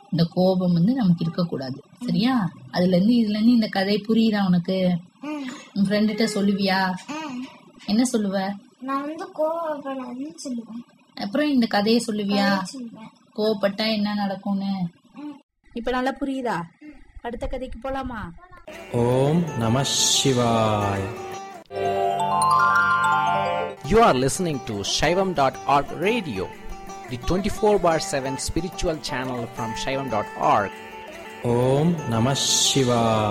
இந்த கோபம் வந்து நமக்கு இருக்கக்கூடாது சரியா அதுல இருந்து இதுல இருந்து இந்த கதை புரியுதா உனக்கு ம் உன் ஃப்ரெண்டுகிட்ட சொல்லுவியா ம் என்ன சொல்லுவ நான் வந்து கோவப்படாதுன்னு சொல்லுவேன் அப்புறம் இந்த கதையை சொல்லுவியா சொல்லுவேன் கோவப்பட்டா என்ன நடக்கும்னு ம் இப்ப நல்லா புரியுதா அடுத்த கதைக்கு போலாமா ஓம் நம சிவாய் You are listening to Shaivam.org radio, the 24 bar 7 spiritual channel from Shaivam.org. ஓம் நம சிவாய்